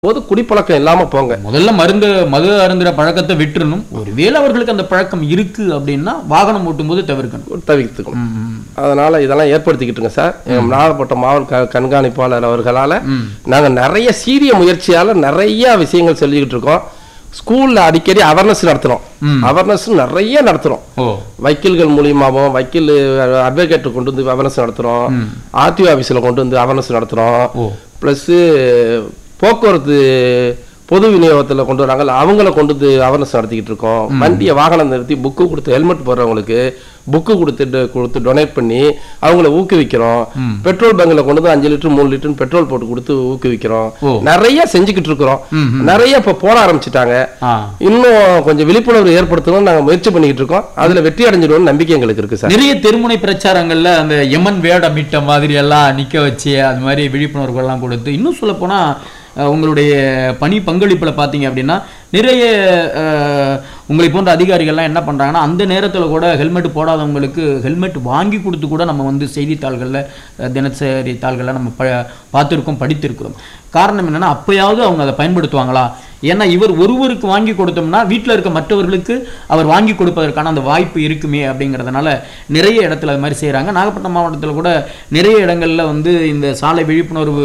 போது குடிப்பழக்கம் இல்லாம போங்க முதல்ல மருந்து மது அருந்துற பழக்கத்தை விட்டுறணும் ஒருவேளை அவர்களுக்கு அந்த பழக்கம் இருக்கு அப்படின்னா வாகனம் ஓட்டும் போது தவிர்க்கணும் தவிர்த்துக்கணும் ம், ம். அதனால இதெல்லாம் ஏற்படுத்திக்கிட்டுங்க சார் எங்க நாகப்பட்டினம் மாவட்ட க- கண்காணிப்பாளர் அவர்களால நாங்க நிறைய சீரிய முயற்சியால நிறைய விஷயங்கள் சொல்லிக்கிட்டு இருக்கோம் ஸ்கூல்ல அடிக்கடி அவேர்னஸ் நடத்துறோம் அவேர்னஸ் நிறைய நடத்துறோம் ஓ வக்கீல்கள் மூலியமாகவும் வக்கீல் அட்வொகேட் கொண்டு வந்து அவேர்னஸ் நடத்துறோம் ஆர்டிஓ ஆஃபீஸில் கொண்டு வந்து அவேர்னஸ் நடத்துறோம் ஓ ப்ளஸ்ஸு போக்குவரத்து பொது விநியோகத்தில் கொண்டு வராங்கல்ல அவங்கள கொண்டு வந்து அவேர்னஸ் நடத்திக்கிட்டு இருக்கோம் வண்டியை வாகனம் நிறுத்தி புக்கு கொடுத்து ஹெல்மெட் போடுறவங்களுக்கு புக்கு கொடுத்துட்டு கொடுத்து டொனேட் பண்ணி அவங்கள ஊக்குவிக்கிறோம் பெட்ரோல் பங்கில் கொண்டு வந்து அஞ்சு லிட்டர் மூணு லிட்டர் பெட்ரோல் போட்டு கொடுத்து ஊக்குவிக்கிறோம் ஓ. நிறைய செஞ்சுக்கிட்டு இருக்கிறோம் நிறைய இப்போ போட ஆரம்பிச்சிட்டாங்க ஆ இன்னும் கொஞ்சம் விழிப்புணர்வு ஏற்படுத்தணும்னு நாங்கள் முயற்சி பண்ணிக்கிட்டு இருக்கோம் அதுல வெற்றி அடைஞ்சிடுவோம்னு நம்பிக்கை எங்களுக்கு இருக்கு சார் நிறைய தெருமுனை பிரச்சாரங்கள்ல அந்த எமன் வேடமிட்ட மாதிரி எல்லாம் நிக்க வச்சு அது மாதிரி விழிப்புணர்வு எல்லாம் கொடுத்து இன்னும் சொல்ல போனா அஹ், உங்களுடைய பணி பங்களிப்புல பாத்தீங்க அப்படின்னா நிறைய அஹ், உங்களை போன்ற அதிகாரிகள்லாம் என்ன பண்றாங்கன்னா அந்த நேரத்துல கூட ஹெல்மெட் போடாதவங்களுக்கு ஹெல்மெட் வாங்கி கொடுத்து கூட நம்ம வந்து செய்தித்தாள்கள்ல அஹ், தினசரி தாள்கள்ல நம்ம ப பார்த்துருக்கோம் படித்திருக்கிறோம் காரணம் என்னன்னா அப்பயாவது அவங்க அதை பயன்படுத்துவாங்களா ஏன்னா இவர் ஒருவருக்கு வாங்கி கொடுத்தோம்னா வீட்டில் இருக்க மற்றவர்களுக்கு அவர் வாங்கி கொடுப்பதற்கான அந்த வாய்ப்பு இருக்குமே அப்படிங்கிறதுனால நிறைய இடத்துல அது மாதிரி செய்கிறாங்க நாகப்பட்டினம் மாவட்டத்தில் கூட நிறைய இடங்கள்ல வந்து இந்த சாலை விழிப்புணர்வு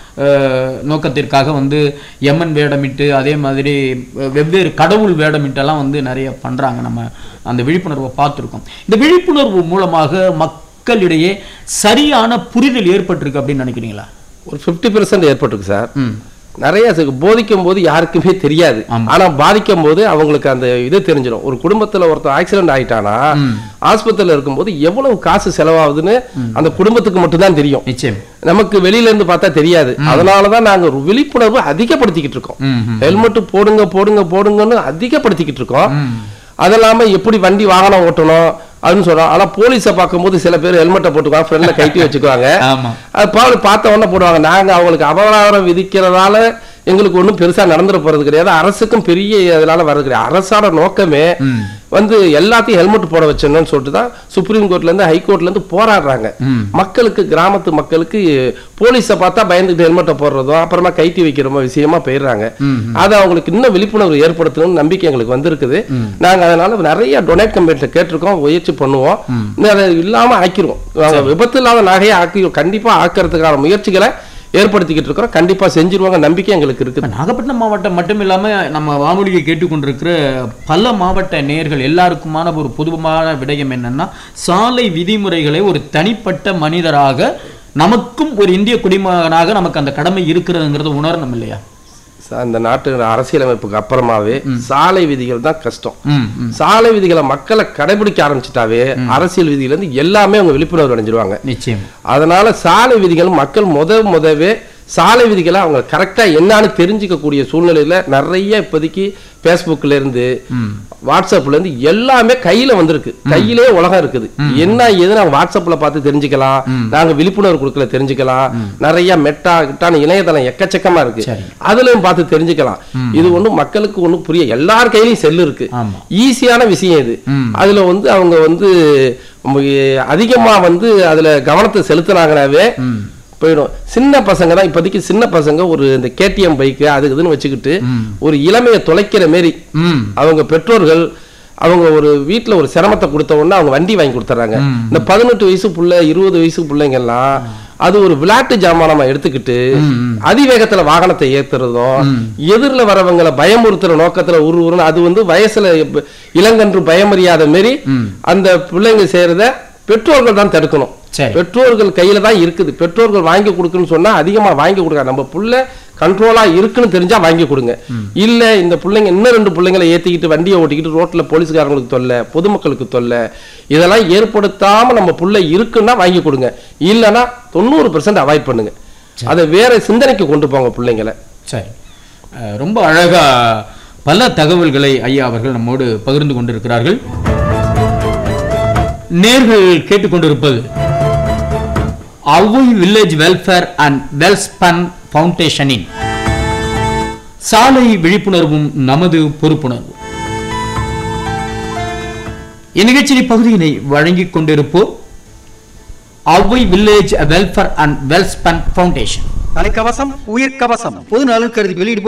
அஹ், நோக்கத்திற்காக வந்து எமன் வேடமிட்டு அதே மாதிரி அஹ், வெவ்வேறு கடவுள் வேடமிட்டெல்லாம் வந்து நிறைய பண்ணுறாங்க நம்ம அந்த விழிப்புணர்வை பார்த்துருக்கோம் இந்த விழிப்புணர்வு மூலமாக மக்களிடையே சரியான புரிதல் ஏற்பட்டிருக்கு அப்படின்னு நினைக்கிறீங்களா ஒரு ஃபிஃப்டி பெர்சன்ட் ஏற்பட்டிருக்கு சார் ம் நிறைய சு- போதிக்கும் போது யாருக்குமே தெரியாது ஆனா பாதிக்கும் போது அவங்களுக்கு அந்த இது தெரிஞ்சிடும் ஒரு குடும்பத்துல ஒருத்தர் ஆக்சிடென்ட் ஆயிட்டானா ஆஸ்பத்திரியில இருக்கும்போது எவ்வளவு காசு செலவாகுதுன்னு அந்த குடும்பத்துக்கு மட்டும்தான் தெரியும் நிச்சயம் நமக்கு வெளியில இருந்து பார்த்தா தெரியாது அதனாலதான் நாங்க ஒரு விழிப்புணர்வு அதிகப்படுத்திக்கிட்டு இருக்கோம் ம் ம் ஹெல்மெட் போடுங்க போடுங்க போடுங்கன்னு அதிகப்படுத்திக்கிட்டு இருக்கோம் அது இல்லாம எப்படி வண்டி வாகனம் ஓட்டணும் அப்படின்னு சொல்றோம் ஆனா போலீஸை பார்க்கும்போது சில பேர் ஹெல்மெட்டை போட்டுக்குவாங்க ஃப்ரெண்ட்ல கைட்டி வச்சுக்குவாங்க ஆமா அது பால் பார்த்த உடனே போடுவாங்க நாங்க அவங்களுக்கு அபராதம் விதிக்கிறதால எங்களுக்கு ஒண்ணும் பெருசா நடந்துட போறது கிடையாது அரசுக்கும் பெரிய இதனால வர்றது கிடையாது அரசான நோக்கமே வந்து எல்லாத்தையும் ஹெல்மெட் போட வச்சிடணும்னு சொல்லிட்டு தான் சுப்ரீம் கோர்ட்ல இருந்து ஹை கோர்ட்ல இருந்து போராடுறாங்க மக்களுக்கு கிராமத்து மக்களுக்கு போலீஸை பார்த்தா பயந்துட்டு ஹெல்மெட்டை போடுறதோ அப்புறமா கைட்டி வைக்கிறோமோ விஷயமா போயிடுறாங்க அது அவங்களுக்கு இன்னும் விழிப்புணர்வு ஏற்படுத்தணும்னு நம்பிக்கை எங்களுக்கு வந்திருக்குது நாங்க அதனால நிறைய டொனேட் கம்பெனிட்ட கேட்டிருக்கோம் முயற்சி பண்ணுவோம் இன்னும் அதை இல்லாம ஆக்கிருவோம் நாங்க விபத்து இல்லாத நகையை ஆக்கி கண்டிப்பா ஆக்கிறதுக்கான முயற்சிகளை ஏற்படுத்திக்கிட்டு இருக்கிறோம் கண்டிப்பா செஞ்சிருவாங்க நம்பிக்கை எங்களுக்கு இருக்குது இப்ப நாகப்பட்டினம் மாவட்டம் மட்டும் இல்லாம நம்ம வானொலியை கேட்டுக்கொண்டிருக்கிற பல மாவட்ட நேயர்கள் எல்லாருக்குமான ஒரு பொதுவான விடயம் என்னன்னா சாலை விதிமுறைகளை ஒரு தனிப்பட்ட மனிதராக நமக்கும் ஒரு இந்திய குடிமகனாக நமக்கு அந்த கடமை இருக்கிறதுங்கிறத உணரணும் இல்லையா அந்த நாட்டு அரசியலமைப்புக்கு அப்புறமாவே சாலை விதிகள் தான் கஷ்டம் ம் ம். சாலை விதிகளை மக்களை கடைபிடிக்க ஆரம்பிச்சிட்டாவே அரசியல் விதியில இருந்து எல்லாமே அவங்க விழிப்புணர்வு அடைஞ்சிருவாங்க நிச்சயம் அதனால சாலை விதிகள் மக்கள் முத முதவே சாலை விதிகளை அவங்க கரெக்டா என்னன்னு தெரிஞ்சுக்கக்கூடிய சூழ்நிலையில நிறைய இப்போதைக்கு ஃபேஸ்புக்ல இருந்து வாட்ஸ்அப்ல இருந்து எல்லாமே கையில வந்திருக்கு கையிலே உலகம் இருக்குது என்ன ஏது நாங்க வாட்ஸ்அப்ல பார்த்து தெரிஞ்சுக்கலாம் நாங்க விழிப்புணர்வு கொடுக்கல தெரிஞ்சுக்கலாம் நிறைய மெட்டா கிட்டான இணையதளம் எக்கச்சக்கமா இருக்கு சரி. அதுலயும் பார்த்து தெரிஞ்சுக்கலாம் இது ஒண்ணும் மக்களுக்கு ஒண்ணும் புரிய எல்லார் கையிலயும் செல்லு இருக்கு ஆமா ஈஸியான விஷயம் இது அதுல வந்து அவங்க வந்து ம- அதிகமா வந்து அதுல கவனத்தை செலுத்தினாங்கனாவே போயிடும் சின்ன பசங்க தான் இப்போதைக்கு சின்ன பசங்க ஒரு இந்த கேடிஎம் பைக்கு அது இதுன்னு வச்சுக்கிட்டு ஒரு இளமையை தொலைக்கிற மாரி ம் அவங்க பெற்றோர்கள் அவங்க ஒரு வீட்ல ஒரு சிரமத்தை கொடுத்த உடனே அவங்க வண்டி வாங்கி கொடுத்துறாங்க இந்த பதினெட்டு வயசு புள்ள இருபது வயசு பிள்ளைங்க எல்லாம் அது ஒரு விளையாட்டு ஜாமானமா எடுத்துக்கிட்டு அதிவேகத்துல வாகனத்தை ஏத்துறதும் எதிரில் வரவங்களை பயமுறுத்துற நோக்கத்துல உரு உருன்னு அது வந்து வயசுல எப்ப- இளங்கன்று பயமறியாத மாரி அந்த பிள்ளைங்க செய்யறத பெற்றோர்கள் தான் தடுக்கணும் சரி பெற்றோர்கள் கையில தான் இருக்குது பெற்றோர்கள் வாங்கி கொடுக்குன்னு சொன்னா அதிகமா வாங்கி கொடுக்க நம்ம புள்ள கண்ட்ரோலா இருக்குன்னு தெரிஞ்சா வாங்கி கொடுங்க இல்ல இந்த பிள்ளைங்க இன்னும் ரெண்டு பிள்ளைங்களை ஏத்திக்கிட்டு வண்டியை ஓட்டிக்கிட்டு ரோட்ல போலீஸ்காரங்களுக்கு தொல்லை பொதுமக்களுக்கு தொல்லை இதெல்லாம் ஏற்படுத்தாம நம்ம புள்ள இருக்குன்னா வாங்கி கொடுங்க இல்லைன்னா தொண்ணூறு பெர்சன்ட் அவாய்ட் பண்ணுங்க அதை வேற சிந்தனைக்கு கொண்டு போங்க பிள்ளைங்களை சரி அஹ், ரொம்ப அழகா பல தகவல்களை ஐயா அவர்கள் நம்மோடு பகிர்ந்து கொண்டிருக்கிறார்கள் நேர்கள் கேட்டுக்கொண்டிருப்பது Avvai village welfare and Welspun ஃபவுண்டேஷனின் சாலை விழிப்புணர்வும் நமது பொறுப்புணர்வும் இந்நிகழ்ச்சியின் பகுதியினை வழங்கிக் கொண்டிருப்போர் Avvai village welfare and Welspun foundation தலைக்கவசம் உயிர் கவசம் பொது நலன் கருதி வெளியிடு